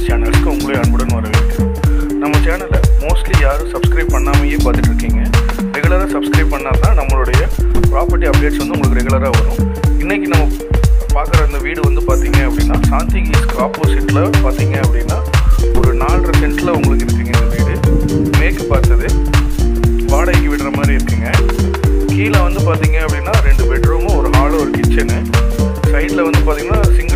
properties சேனல்ஸ்க்கு உங்களை அன்புடன் வரவேற்கிறோம் நம்ம சேனலை மோஸ்ட்லி யாரும் சப்ஸ்கிரைப் பண்ணாமையே பார்த்துட்டு இருக்கீங்க ரெகுலராக சப்ஸ்கிரைப் பண்ணால் தான் நம்மளுடைய ப்ராப்பர்ட்டி அப்டேட்ஸ் வந்து உங்களுக்கு ரெகுலராக வரும் இன்றைக்கி நம்ம பார்க்குற இந்த வீடு வந்து பார்த்தீங்க அப்படின்னா சாந்தி ஈஸ்க்கு ஆப்போசிட்டில் பார்த்தீங்க அப்படின்னா ஒரு நாலரை சென்ட்டில் உங்களுக்கு இருக்குங்க இந்த வீடு மேற்கு பார்த்தது வாடகைக்கு விடுற மாதிரி இருக்குங்க கீழே வந்து பார்த்தீங்க அப்படின்னா ரெண்டு பெட்ரூமும் ஒரு ஹாலும் ஒரு கிச்சனு சைடில் வந்து பார்த்தீங்கன்னா சிங்கிள்